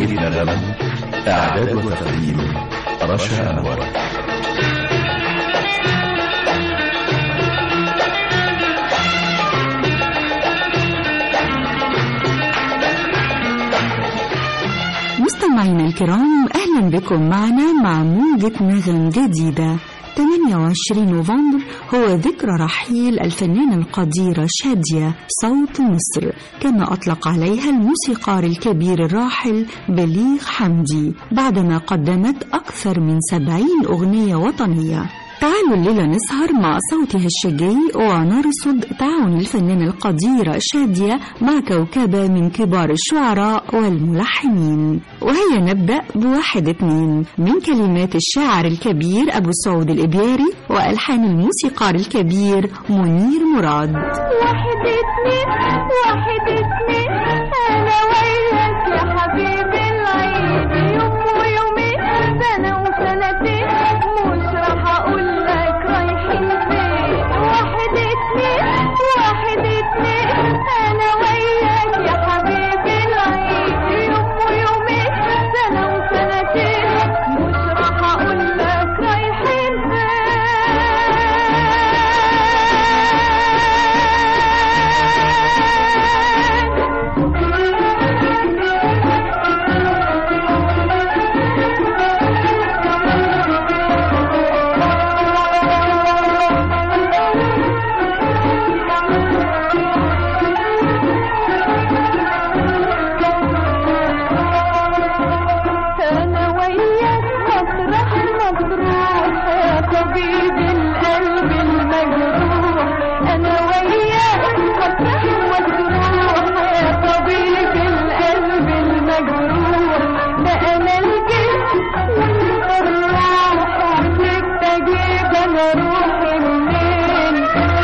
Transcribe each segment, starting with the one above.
النغم إعداد وتقديم رشا أنور مستمعينا الكرام أهلا بكم معنا مع موجة نغم جديدة 28 نوفمبر هو ذكرى رحيل الفنانة القديرة شادية صوت مصر كما أطلق عليها الموسيقار الكبير الراحل بليغ حمدي بعدما قدمت أكثر من 70 أغنية وطنية تعالوا الليلة نسهر مع صوتها الشجي ونرصد تعاون الفنانة القديرة شادية مع كوكبة من كبار الشعراء والملحنين وهيا نبدأ بواحد اتنين من كلمات الشاعر الكبير أبو سعود الإبياري وألحان الموسيقار الكبير منير مراد واحد اتنين واحد اتنين انا وياك يا حبيبي العيد يوم ويومين سنة وسنتين مش راح اقول لك رايحين فين واحد اتنين واحد اتنين انا وياك يا حبيبي العيد يوم ويومين سنة وسنتين مش راح اقول لك رايحين فين أنا وياك مطرح مطروح يا طبيب القلب المجروح أنا وياك مطرح مطروح يا طبيب القلب المجروح ده أنا الجسم وأنت الروح عشان تجيب أنا روحي منين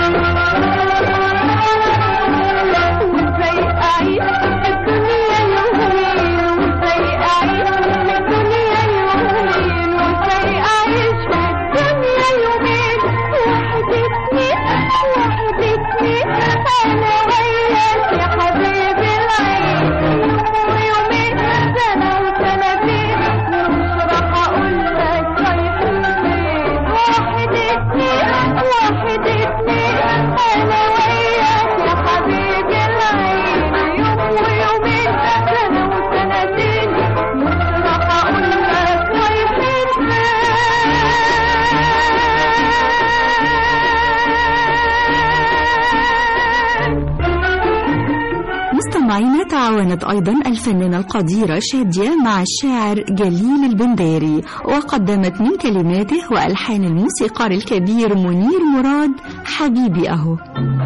وازاي أعيش الدنيا يومين وازاي أعيش الدنيا يومين وازاي أعيش الدنيا يومين واحد اتنين واحد اتنين أنا وياك يا حبيبي العين يوم ويومين سنة وسنتين مش راح أقول لك رايحين فين واحد اتنين واحد اتنين أنا وياك يا حبيبي العين يوم ويومين سنة وسنتين مش راح أقول لك رايحين فين مستمعينا تعاونت أيضا الفنانة القديرة شادية مع الشاعر جليل البنداري وقدمت من كلماته وألحان الموسيقار الكبير منير مراد حبيبي أهو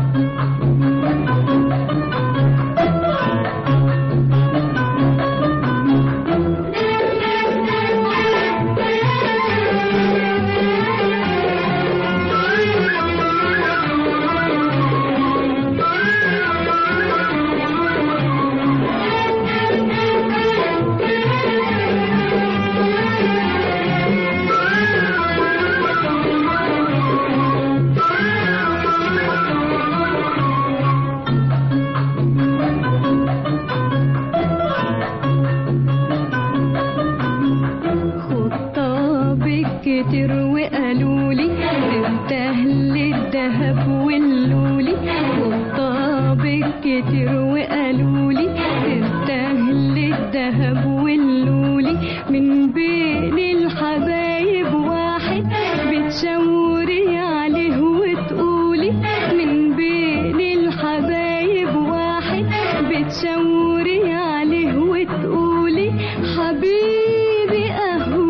خطابك كتير وقالوا لي انت اهل الذهب واللولي خطابك كتير وقالوا لي انت اهل الذهب واللولي من بين الحبايب واحد بتشاوري عليه وتقولي من بين الحبايب واحد بتشاوري عليه وتقولي حبيبي اهو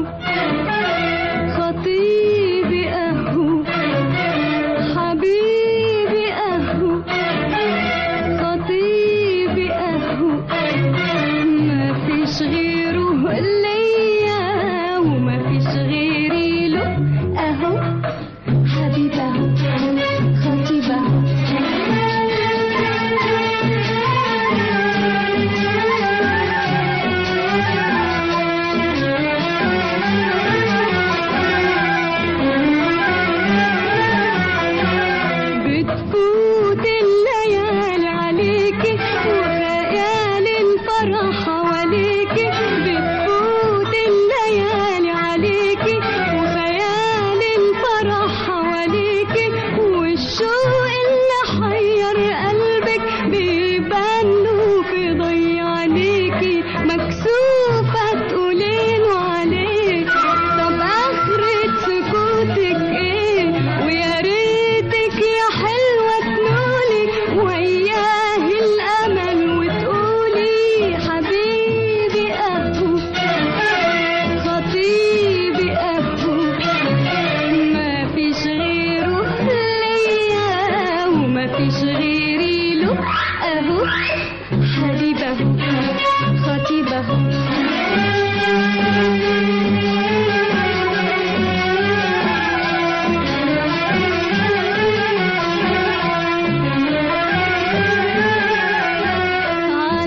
خطيبي اهو حبيبي اهو خطيبي اهو ما فيش غيره ليا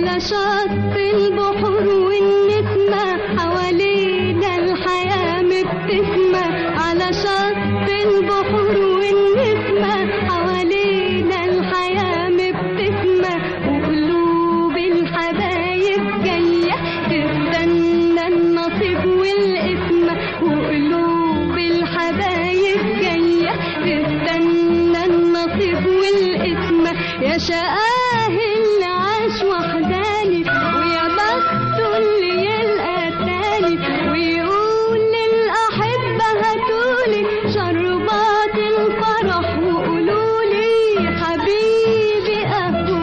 على شط البحور والنسمة حوالينا الحياة مبتسمة على شط البحور والنسمة حوالينا الحياة مبتسمة وقلوب الحبايب جاية تستنى النصيب والقسمة وقلوب الحبايب جاية تستنى النصيب والقسمة يا شقاه اللي عاش وحداني ويا بخته اللي يلقى تاني ويقول للأحبة هاتولي شربات الفرح وقولولي حبيبي أهو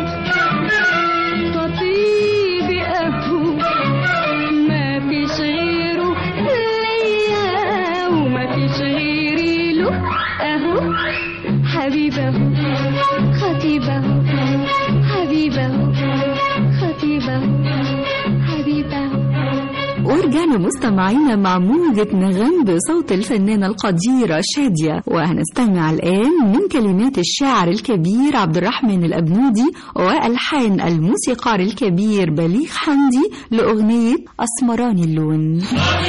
خطيبي أهو ما فيش غيره ليا وما فيش غيري له أهو حبيبه خطيبه حبيبه خطيبه حبيبه ورجعنا مستمعينا مع موجة نغم بصوت الفنانة القديرة شادية وهنستمع الآن من كلمات الشاعر الكبير عبد الرحمن الأبنودي وألحان الموسيقار الكبير بليغ حمدي لأغنية أسمراني اللون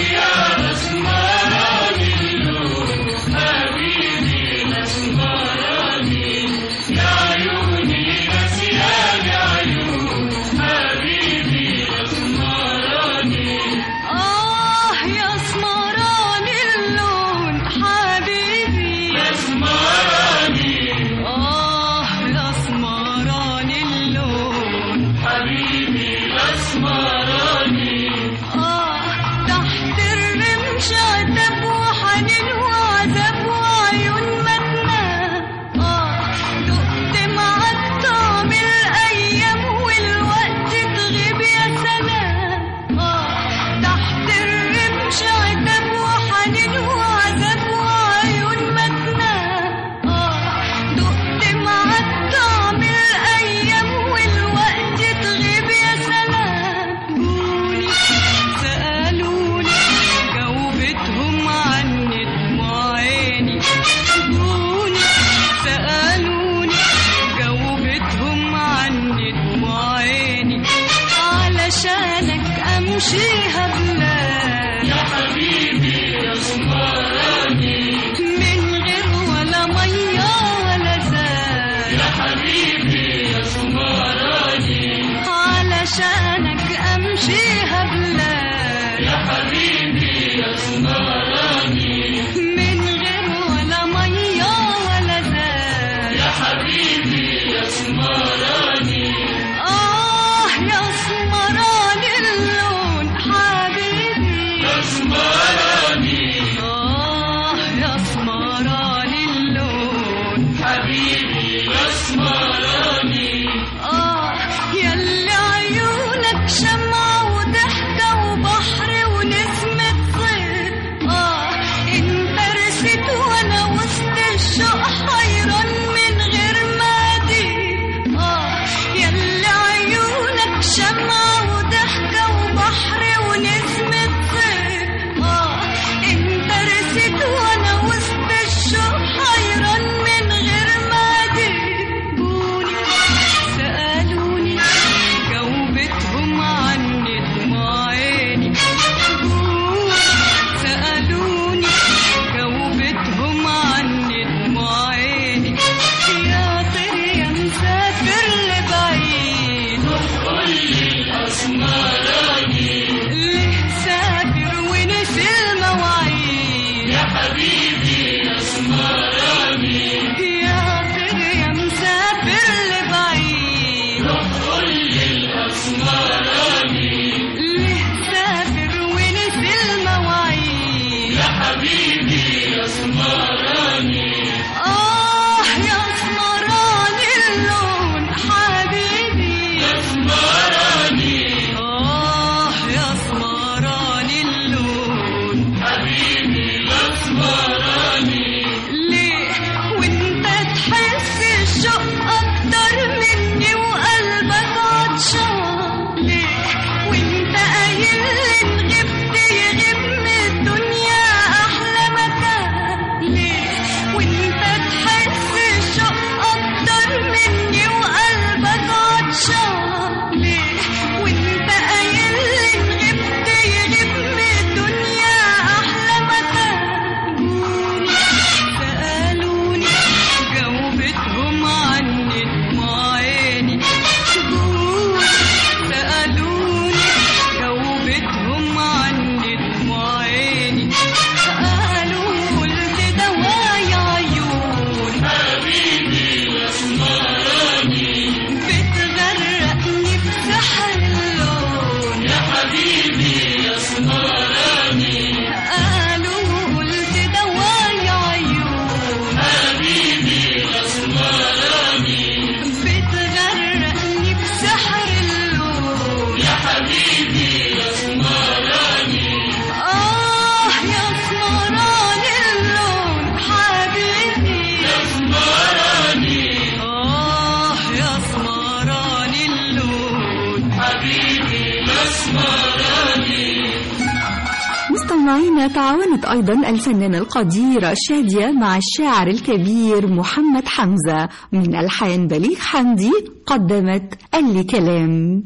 آه يا سمران اللون حبيبي يا سمراني آه يا سمران اللون حبيبي يا سمراني آه تحت الرمش عتب وحنين وعذاب وعيون منا آه دقت معاك طعم الأيام والوقت تغيب يا سلام آه تحت الرمش عتب وحنين وعذاب وعيون منا آه دقت معاك طعم الأيام والوقت تغيب يا سلام جوني سألوني جاوبتهم عني دموع عيني جوني سألوني جاوبتهم عني دموع عيني علشانك أمشيها بلاد يا حبيبي يا سمراني من غير ولا مية ولا زاد يا حبيبي يا سمراني علشانك أمشيها بلاد يا حبيبي يا سمراني من غير ولا مية ولا زاد يا حبيبي يا سمراني آه يا سمراني اللون حبيبي يا سمراني آه يا سمراني اللون حبيبي يا سمراني آه ياللي عيونك شمعة وضحكة وبحر ونسمة صيف آه انت رسيت وانا وسط الشوق حيران من غير ما أدير آه ياللي عيونك شمعة وضحكة وبحر ونسمة صيف آه انت رسيت وانا وسط الشوق حيران من غير ما أدير جوني سألوني جاوبتهم عني دموع عيني جوني سألوني جاوبتهم عني دموع عيني يا طير يا مسافر لبعيد قولي الأسمراني ليه سافر ونسي المواعيد يا حبيبي يا اسمراني يا طير يا مسافر لبعيد قولي الأسمراني ليه سافر ونسي المواعيد يا حبيبي يا اسمراني آه يا اسمراني اللون حبيبي يا اسمراني آه يا اسمراني اللون حبيبي يا اسمراني ليه وانت تحس الشوق اكتر مني وقلبك عطشان مستمعينا تعاونت أيضا الفنانة القديرة شادية مع الشاعر الكبير محمد حمزة من ألحان بليغ حمدي قدمت قال لي كلام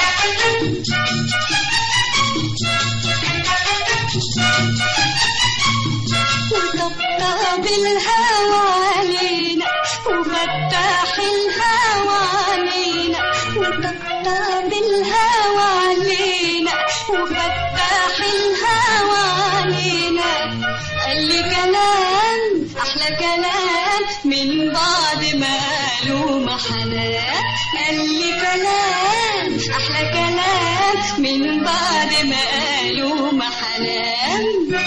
وطبطب الهوى علينا وفتح الهوى علينا وطبطب الهوى علينا وفتح الهوى علينا قال لي كلام احلى كلام من بعد ما قالوا محنات قال لي كلام احلى كلام من بعد ما قالوا محنات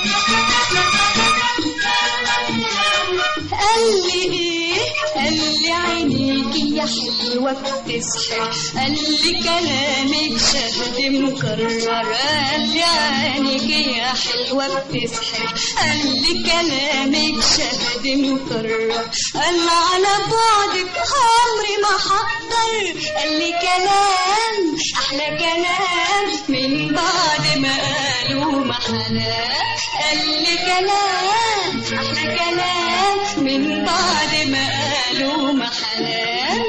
قال لي ايه قال لي عينيكي يا حلوة بتسحر قال لي كلامك شهد مكرر قال لي عينيكي يا حلوة بتسحر قال لي كلامك شهد مكرر قال على بعدك عمري ما حقدر قال لي كلام احلى كلام من بعد ما قالوا محلاه قال لي كلام احلى كلام من بعد ما قالوا محلاه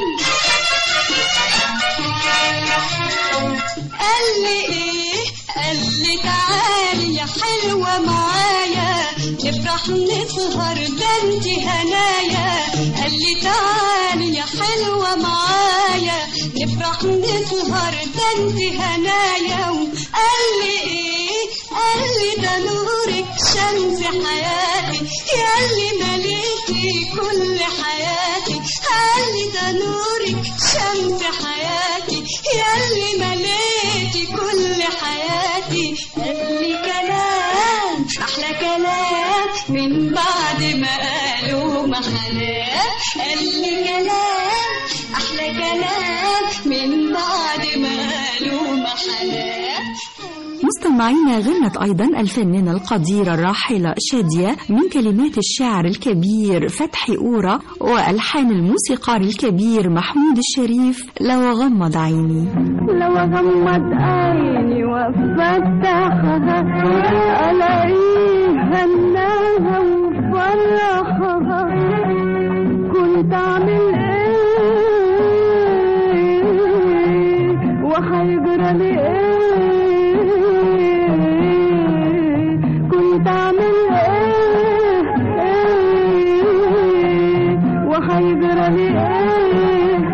قال لي ايه قال لي تعالي يا حلوة معايا نفرح نسهر ده انت هنايا قال لي تعالي يا حلوة معايا نفرح نسهر ده انت هنايا وقال لي ايه قال لي ده نورك شمس حياتي ياللي مليتي كل حياتي قال لي ده نورك شمس حياتي ياللي مليتي كل حياتي قال لي كلام احلى كلام من بعد ما قالوا محلاه قال لي كلام احلى كلام من بعد ما قالوا محلاه مستمعينا غنت أيضا الفنانة القديرة الراحلة شادية من كلمات الشاعر الكبير فتحي أورا وألحان الموسيقار الكبير محمود الشريف لو غمض عيني لو اغمض عيني وافتحها الاقيها انها وفرحها كنت اعمل ايه وهيجرى لي ايه كنت اعمل ايه ايه وهيجرى لي ايه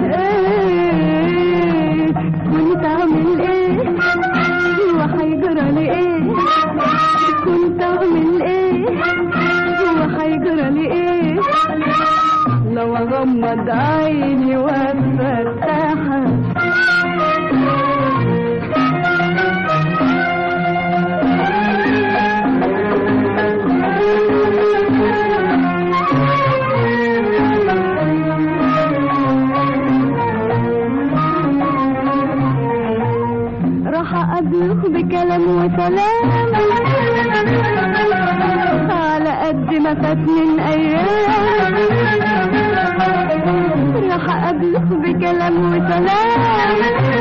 ايه كنت اعمل ايه وهيجرى لي ايه كنت اعمل ايه وهيجرى لي ايه لو اغمض عيني وافتحها راح أبلغ بكلام وسلام على قد ما فات من أيام راح أبلغ بكلام وسلام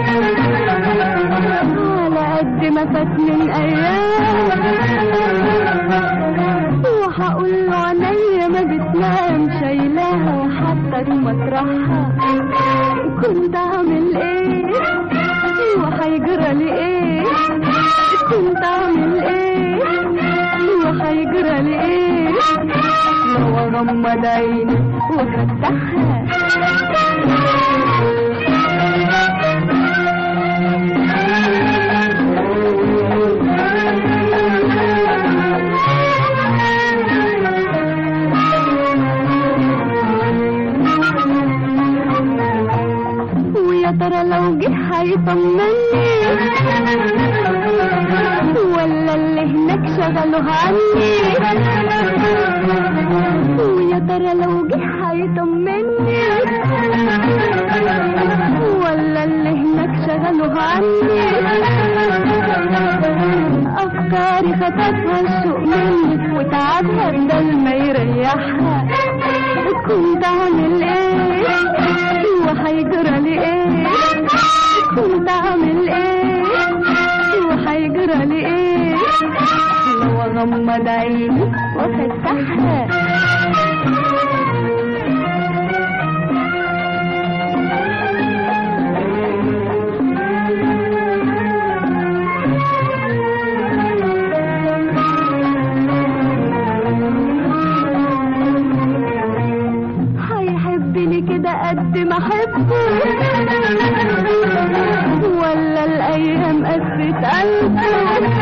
على قد ما فات من أيام وهقول له عينيا ما بتنام شايلاها وحاطة مطرحها كنت أعمل إيه وهيجرى لي ايه كنت اعمل ايه وهيجرى لي ايه لو اغمض عيني وافتحها ويا ترى لو جه هيطمني ولا اللي هناك شغلوه عني ويا ترى لو جه هيطمني ولا اللي هناك شغلوه عني أفكاري خطفها السوق مني وتعبها بدل ما يريحها كنت أعمل إيه وهيجرى لي إيه كنت أعمل إيه واغمض عيني وافتحها هيحبني كده قد ما احبه ولا الايام قست قلبه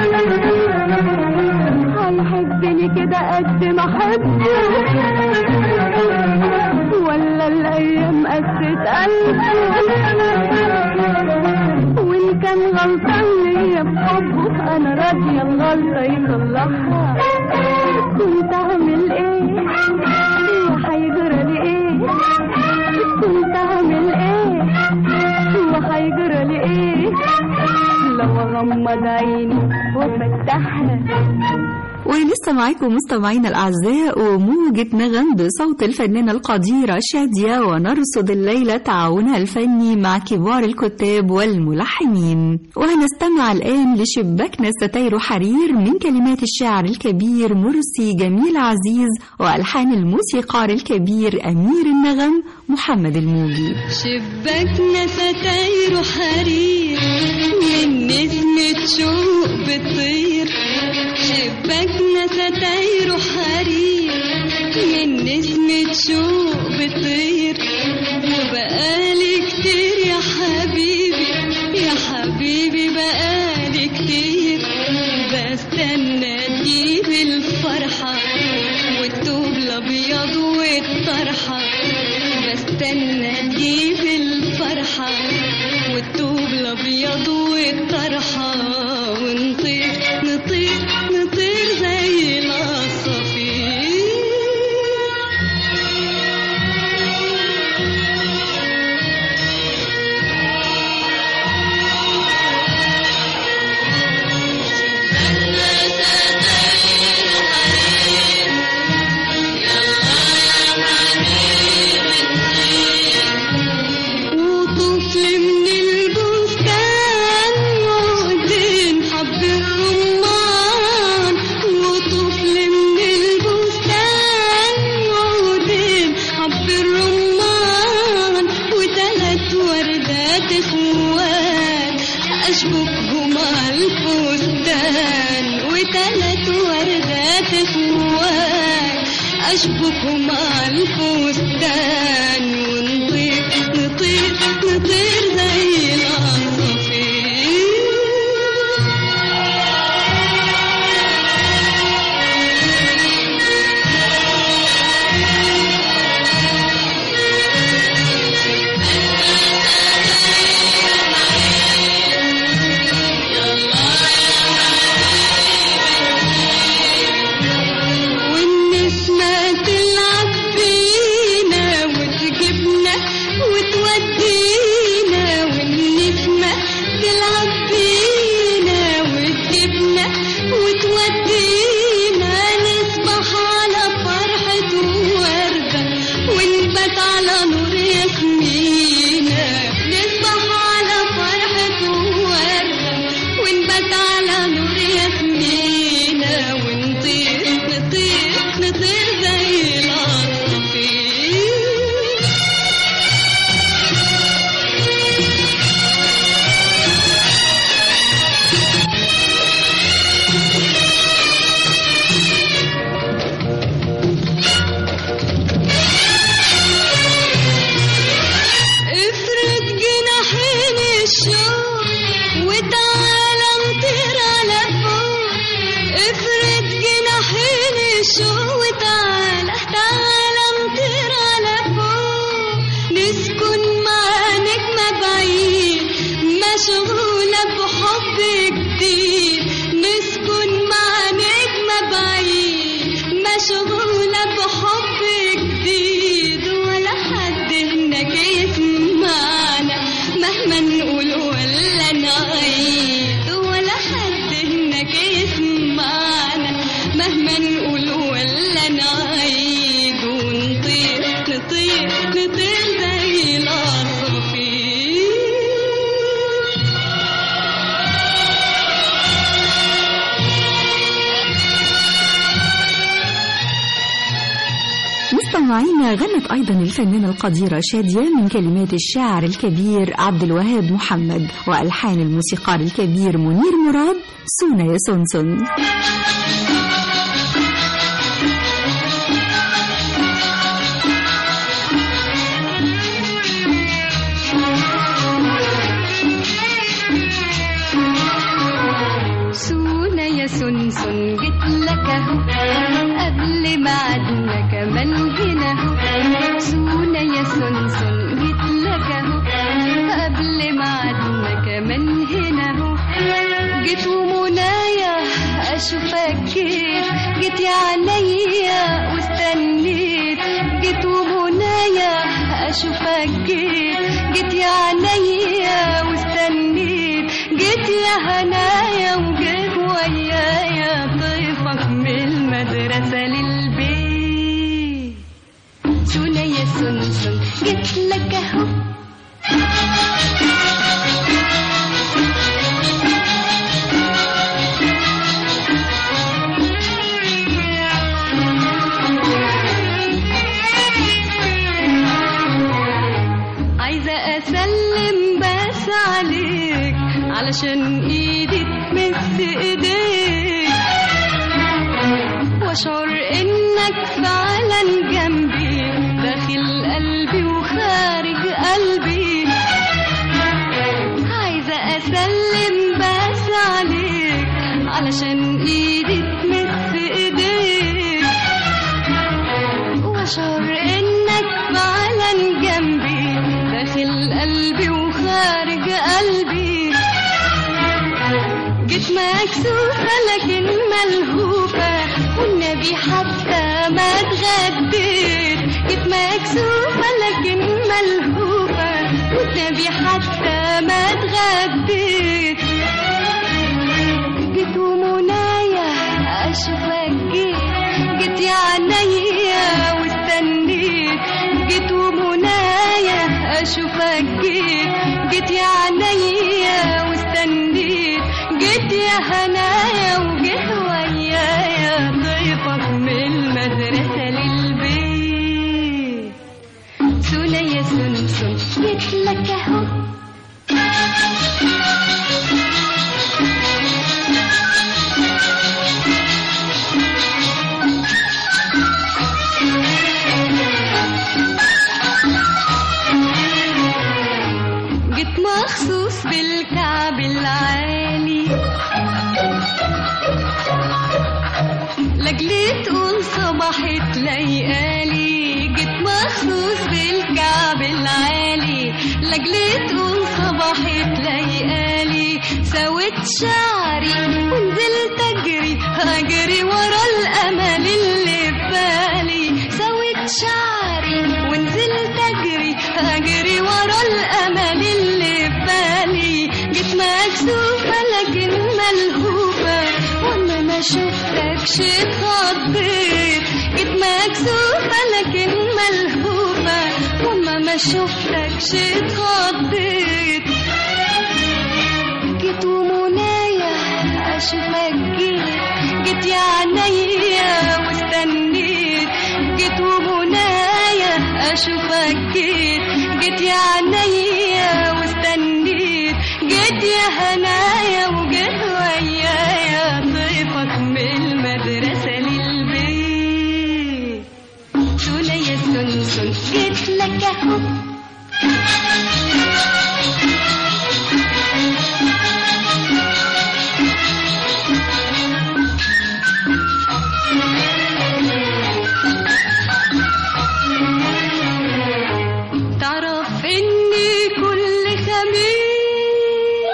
هيحبني كده قد ما احبه ولا الايام قست قلبه وان كان غلطان ليا بحبه انا راضيه الغلطه يصلحها كنت اعمل ايه وهيجرى لي ايه كنت اعمل ايه وهيجرى لي ايه لو اغمض عيني وافتحها ولسه معاكم مستمعينا الأعزاء وموجة نغم بصوت الفنانة القديرة شادية ونرصد الليلة تعاونها الفني مع كبار الكتاب والملحنين وهنستمع الآن لشباكنا ستاير حرير من كلمات الشاعر الكبير مرسي جميل عزيز وألحان الموسيقار الكبير أمير النغم محمد الموجي شباكنا ستاير حرير من نسمة شوق بتطير شباكنا ستاير حرير من نسمة شوق بتطير وبقالي كتير يا حبيبي يا حبيبي بقالي كتير بستنى تجيب الفرحة والثوب الأبيض والطرحة بستنى تجيب الفرحة والثوب الأبيض والطرحة ونطير نطير نطير زي العصافير وطفل من البستان وعودين حب الرمان وطفل من البستان وعودين حب الرمان وتلات وردات اخوات اشبكهم على الفستان وتلات وردات اخوات اشبكهم على الفستان ونطير نطير نطير زي العصافير والنسمة تلعب بينا وتجيبنا وتودينا والنسمة تلعب بينا وتجيبنا وتودينا نصبح على فرحة وردة ونبات على نور ياسمينة نصبح على فرحة وردة ونبات على نور ياسمينة ونطير نطير نطير زي العصافير افرد جناحين الشوق وتعالى نطير على فوق افرد جناحين الشوق وتعالى تعالى نطير على فوق نسكن مع نجمة بعيد مشغولة بحب جديد نسكن مع نجمة بعيد مشغولة بحب جديد ولا حد هناك يسمعنا مهما نقول ولا نعيد ولا حد هناك يسمعنا مهما نقول ولا نعيد ونطير نطير نطير زي العصافير مستمعينا غنت أيضا الفنانة القديرة شادية من كلمات الشاعر الكبير عبد الوهاب محمد وألحان الموسيقار الكبير منير مراد سونا يا سونسون سونا يا سنسن جيت لك اهو قبل ميعادنا كمان هنا اهو سونا يا سنسن جيت لك اهو قبل ميعادنا كمان هنا اهو جيت ومنايا اشوفك جيت جيت يا عينيا واستنيت جيت ومنايا اشوفك جيت جيت يا عينيا واستنيت جيت يا هنايا وجيت ويايا ضيفك من المدرسة للبيت سونا يا سنسن جيت لك اهو عايزة أسلم بس عليك علشان إيدي تمس إيديك وأشعر إنك فعلا جنبي داخل قلبي وخارج قلبي عايزة أسلم بس عليك علشان إيدي تمس إيديك واشعر انك فعلا جنبي داخل قلبي وخارج قلبي جيت مكسوفة لكن ملهوفة والنبي حتى ما اتغديت جيت مكسوفة لكن ملهوفة والنبي حتى ما اتغديت جيت ومنايا اشوفك جيت جيت يا عينيا واستنيت جيت ومنايا اشوفك جيت جيت يا عينيا واستنيت جيت يا هنايا وجيت ويايا ضيفك من المدرسة للبيت سونا يا سنسن جيت لك اهو جيت مخصوص بالكعب العالي لجلي تقول صباحت ليالي جيت مخصوص بالكعب العالي لجلي تقول صباحت ليالي سويت شعري ونزلت اجري اجري ورا الامل اللي في بالي سويت شعري ونزلت اجري اجري ورا الامل اللي في بالي جيت مكسوفه لكن ملهوفه وانا ما شفتكش اتخضيت جيت مكسوفه لكن ملهوفه وانا ما شفتكش اتخضيت جيت ومنايا اشوفك جيت جيت يا عينيا واستنيت جيت ومنايا اشوفك جيت جيت يا عينيا واستنيت جيت يا هنايا وجيت ويايا ضيفك من المدرسة للبيت سونا يا سنسن جيت لك اهو تعرف اني كل خميس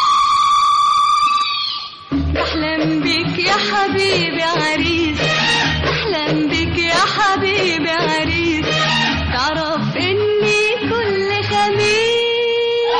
بحلم بيك يا حبيبي عريس بحلم بيك يا حبيبي عريس تعرف اني كل خميس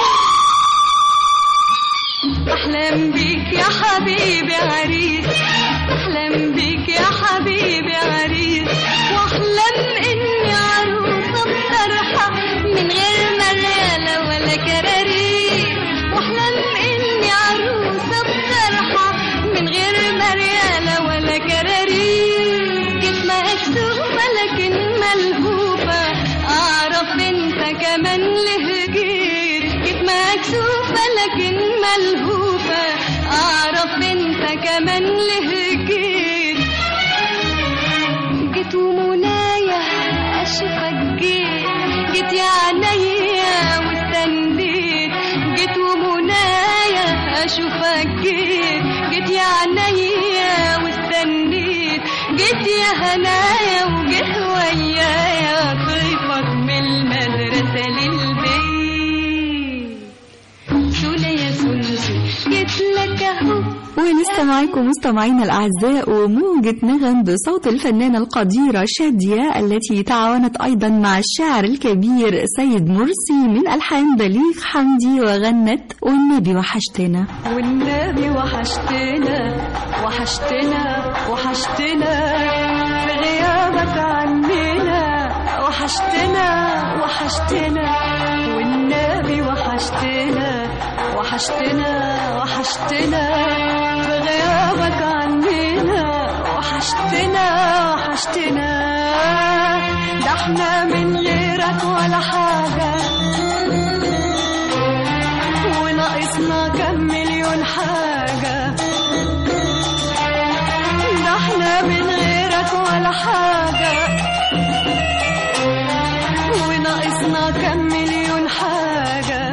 بحلم بيك يا حبيبي عريس بحلم بيك يا حبيبي عريس واحلم اني عروسه بطرحه من غير مرياله ولا كراريس واحلم اني عروسه بطرحه من غير مرياله ولا كراريس جيت مكسوفه لكن ملهوفه ملهوفة أعرف أنت كمان له جيت جيت ومنايا أشوفك جيت جيت يا عينيا واستنيت جيت ومنايا أشوفك جيت جيت يا عينيا واستنيت جيت يا هنايا وجيت ويايا طيفك من المدرسة للبيت سولا يا سلسل جيت لك أهو ولسه معاكم مستمعينا الأعزاء وموجة نغم بصوت الفنانة القديرة شادية التي تعاونت أيضا مع الشاعر الكبير سيد مرسي من ألحان بليغ حمدي وغنت والنبي وحشتنا والنبي وحشتنا وحشتنا وحشتنا في غيابك عننا وحشتنا وحشتنا والنبي وحشتنا وحشتنا وحشتنا في غيابك عننا وحشتنا وحشتنا ده احنا من غيرك ولا حاجه وناقصنا كم مليون حاجة ده احنا من غيرك ولا حاجة وناقصنا كم مليون حاجة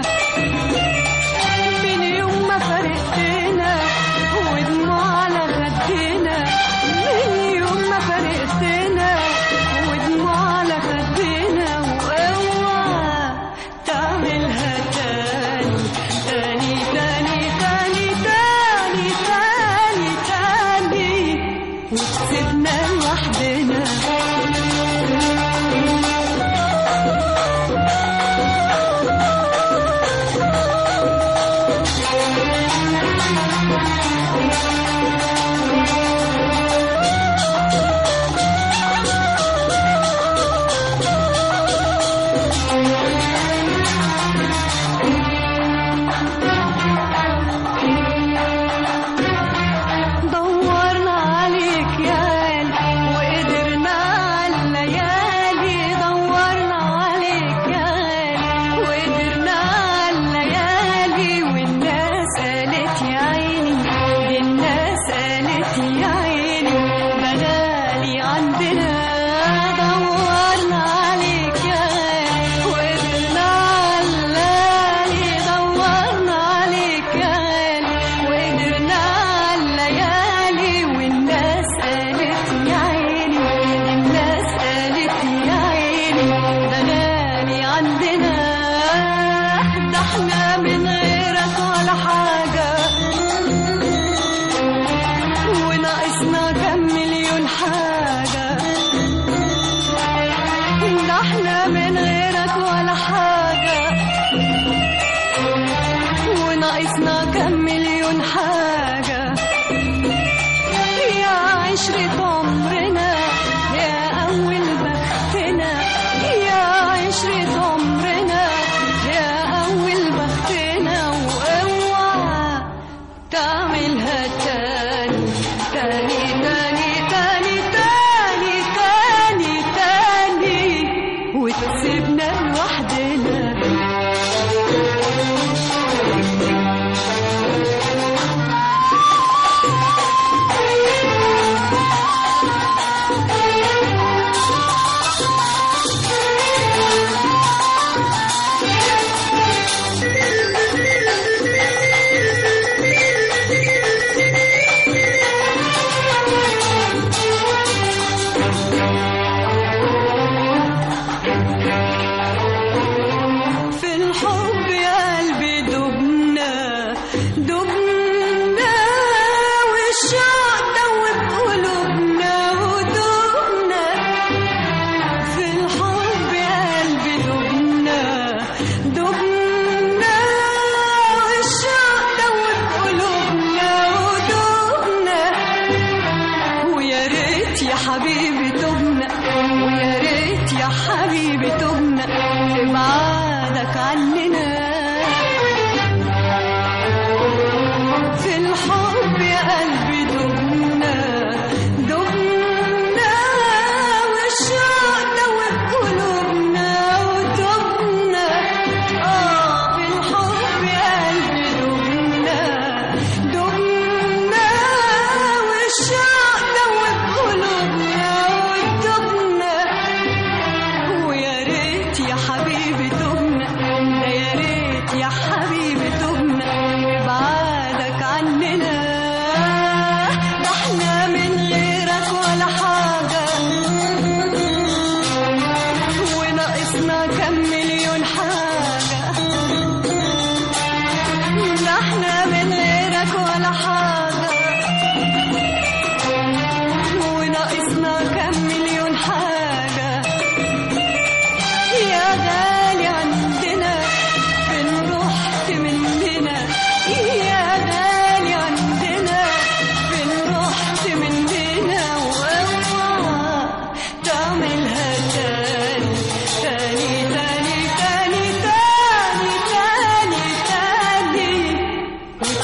من يوم ما فرقتنا ودموع على خدنا من يوم ما فرقتنا ودموع على خدنا واوعى تعملها تاني تاني تاني تاني تاني تاني تاني وتسيبنا لوحدنا دورنا عليك يا قلبي وقدرنا على الليالي دورنا عليك يا قلبي وقدرنا على الليالي والناس قالت يا عيني دي الناس قالت يا عيني ده غالي عندنا دورنا عليك يا قلبي وقدرنا على الليالي دورنا عليك يا قلبي وقدرنا على الليالي والناس قالت يا عيني الناس قالت يا عيني ده غالي عندنا ده احنا من غيرك ولا حاجة وناقصنا كم مليون حاجة ده احنا من غيرك ولا حاجة وناقصنا كم مليون حاجة يا عشرة عمرنا يا أول بختنا يا عشرة عمرنا يا أول بختنا واوعى تعملها تاني تاني تاني تاني تاني تاني تاني وتسيبنا لوحدنا في الحب يا قلبي دبنا دبنا والشوق دوب قلوبنا ودبنا في الحب يا قلبي دبنا دبنا والشوق دوب قلوبنا ودبنا ويا ريت يا حبيبي تبنا ويا ريت يا حبيبي تبنا تبعدك عننا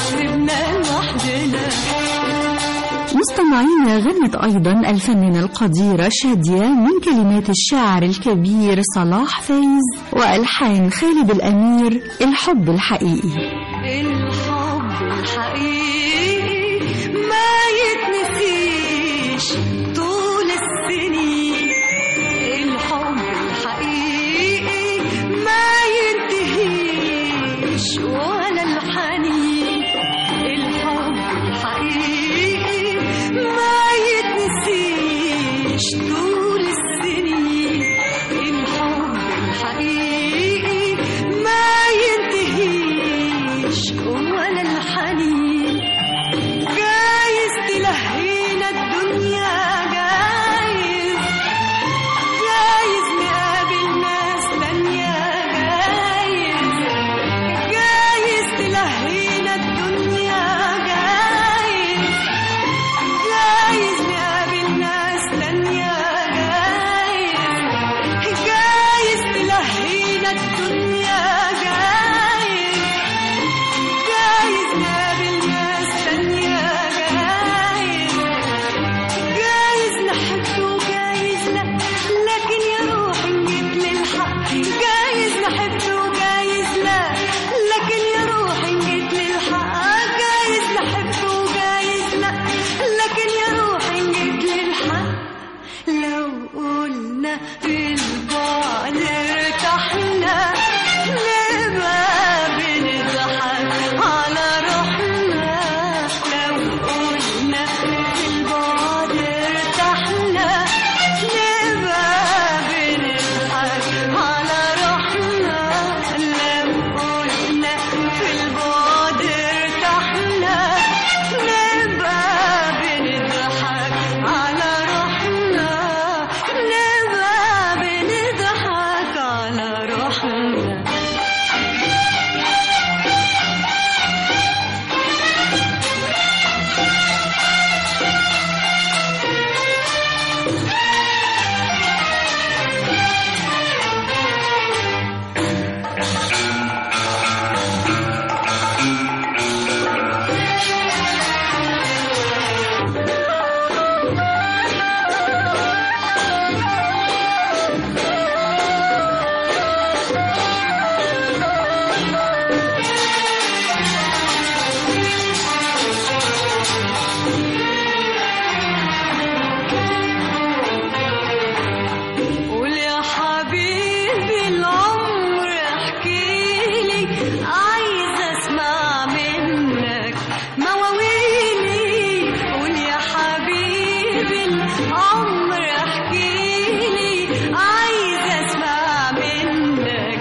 سيبنا لوحدنا مستمعينا غنت أيضا الفنانة القديرة شادية من كلمات الشاعر الكبير صلاح فايز وألحان خالد الأمير الحب الحقيقي الحب الحقيقي ما يتنسيش طول السنين الحب الحقيقي ما ينتهيش ولا الحنين الحب الحقيقي ما يتنسيش طول السنين الحب الحقيقي ما ينتهيش ولا الحنين جايز تلهينا الدنيا جايز جايز نقابل ناس تانية جايز جايز تلهينا الدنيا جايز جايز نقابل ناس تانية جايز جايز تلهينا الدنيا جايز جايز نقابل ناس تانية جايز جايز نحب وجايز لا لكن يا روحي نجيب للحق جايز نحب وجايز لا لكن يا روحي نجيب للحق جايز نحب وجايز لا لكن يا روحي نجيب للحق لو قلنا في البعد ارتحنا نبقى بنضحك على روحنا لو قلنا في البعد ارتحنا نبقى بنضحك على روحنا لو قلنا في البعد ارتحنا نبقى بنضحك على روحنا نبقى بنضحك على روحنا قول يا حبيبي العمر احكيلي عايزة اسمع منك مواويلي قول يا حبيبي العمر احكيلي عايزة اسمع منك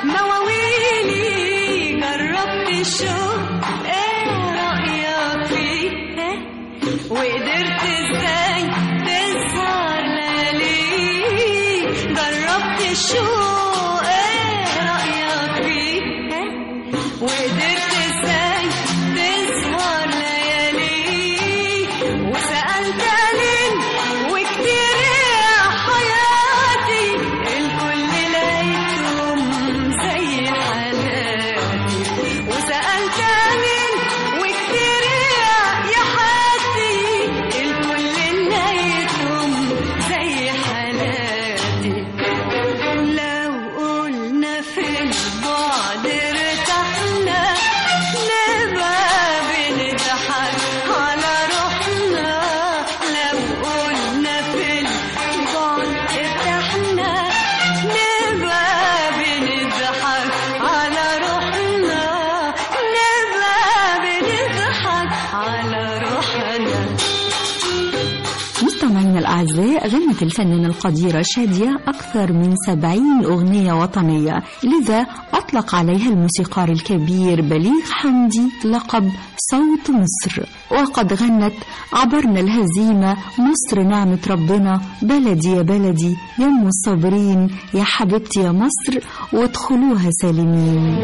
مواويلي جربت الشوق ايه رأيك فيه إيه؟ وقدرت ازاي تسهر ليالي جربت الشوق ايه رأيك فيه إيه؟ وقدرت ازاي تسهر ليالي وسألت لين وكتير يا حياتي الكل لقيتهم زي حالاتي وسألت مين وكتير يا يا حياتي الكل لقيتهم زي حالاتي لو قلنا في البعد ارتحنا نبقى بنضحك على روحنا لو قلنا في البعد ارتحنا نبقى بنضحك على روحنا نبقى بنضحك على روحنا مستمعينا الأعزاء غنت الفنانة القديرة شادية أكثر من سبعين أغنية وطنية لذا أطلق عليها الموسيقار الكبير بليغ حمدي لقب صوت مصر وقد غنت عبرنا الهزيمة مصر نعمة ربنا بلدي يا بلدي يا أم الصابرين يا حبيبتي يا مصر وادخلوها سالمين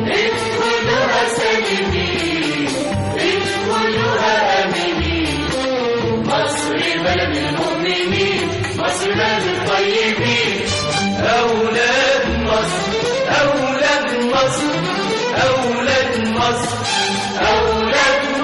أولاد مصر أولاد مصر أولاد مصر أولاد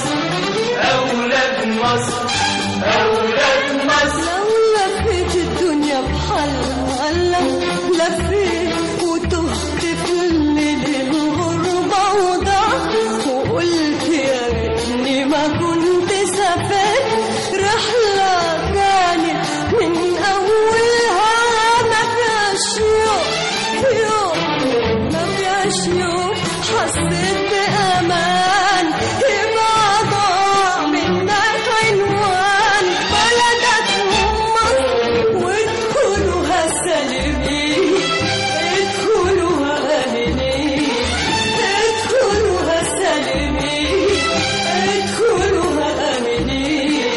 مصر أولاد مصر أولاد مصر لو لفيت الدنيا بحالها لو لفيت وتهت في الليل الغربة وضعت وقلت يا ريتني ما كنت سافرت رحلة كانت من أولها ما فيهاش يوم يوم ما فيهاش يوم حسيت بأمان يبقى ضاع منك عنوان بلدك مصر وادخلوها سالمين ادخلوها آمنين ادخلوها سالمين ادخلوها آمنين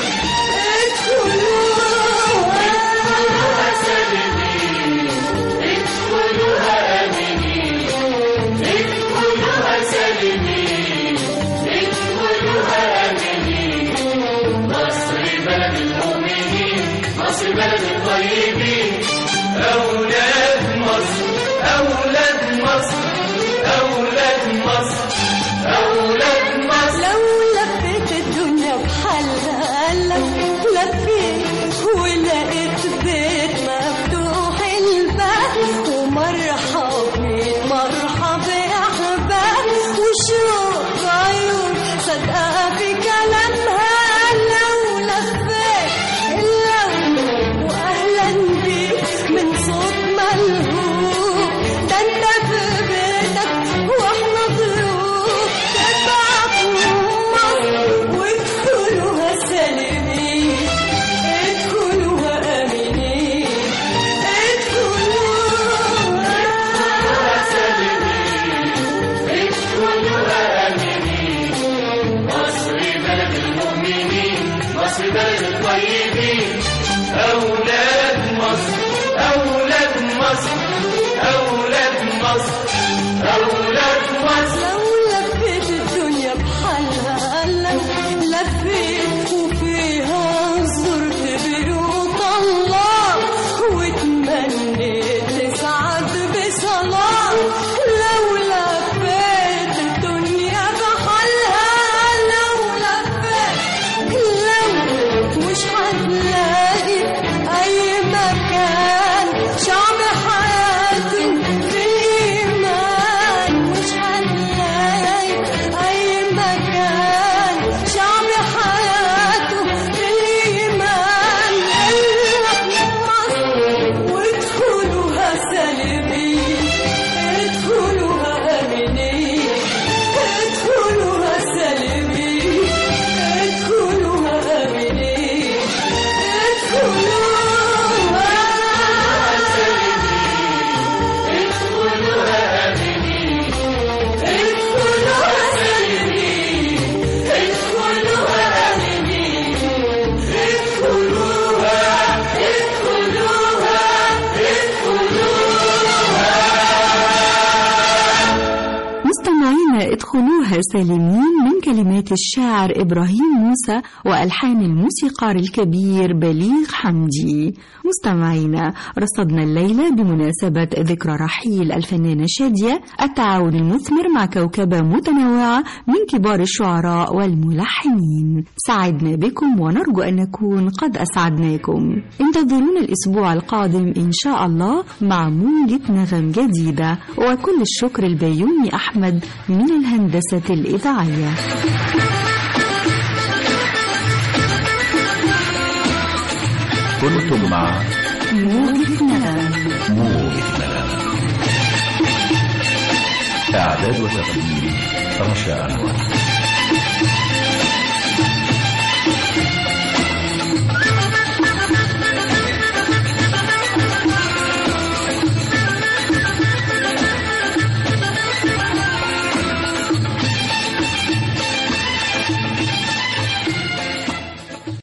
ادخلوها ادخلوها سالمين ادخلوها آمنين مصر بلد المؤمنين مصر بلد الطيبين أولاد مصر أولاد مصر أولاد مصر أولاد مصر لو لفيت الدنيا بحالها لو لفيت ولقيت بيت مفتوح الباب ومرحب مرحب أحباب وشوق عيون صدقة في كلامها لو لفيت لو وأهلا بيك من صوت ملهوب ده انت في بيتك واحنا ضيوف تبعك مصر وادخلوها سالمين ادخلوها امنين ادخلوها آمنين مصر بلد المؤمنين مصر بلد الطيبين أولاد مصر أولاد مصر أولاد مصر أولاد مصر لو لفيت الدنيا بحالها لو لفيت وفيها زرت بيوت الله وتمنيت تسعد بصلاة لو لفيت الدنيا بحالها لو لفيت لو مش هتلاقي أي مكان شعب حياته في الإيمان مش هنلاقي أي مكان شعب حياته في الإيمان إلا في مصر وادخلوها سالمين ادخلوها آمنين ادخلوها سالمين ادخلوها آمنين ادخلوها ادخلوها سالمين ادخلوها آمنين ادخلوها ادخلوها مستمعينا ادخلوها سالمين من كلمات الشاعر إبراهيم موسى وألحان الموسيقار الكبير بليغ حمدي مستمعينا رصدنا الليلة بمناسبة ذكرى رحيل الفنانة شادية التعاون المثمر مع كوكبة متنوعة من كبار الشعراء والملحنين سعدنا بكم ونرجو أن نكون قد أسعدناكم انتظرونا الأسبوع القادم إن شاء الله مع موجة نغم جديدة وكل الشكر البيومي أحمد من الهندسة الإذاعية كنتم مع موجة نغم موجة نغم إعداد وتقديم رشا أنور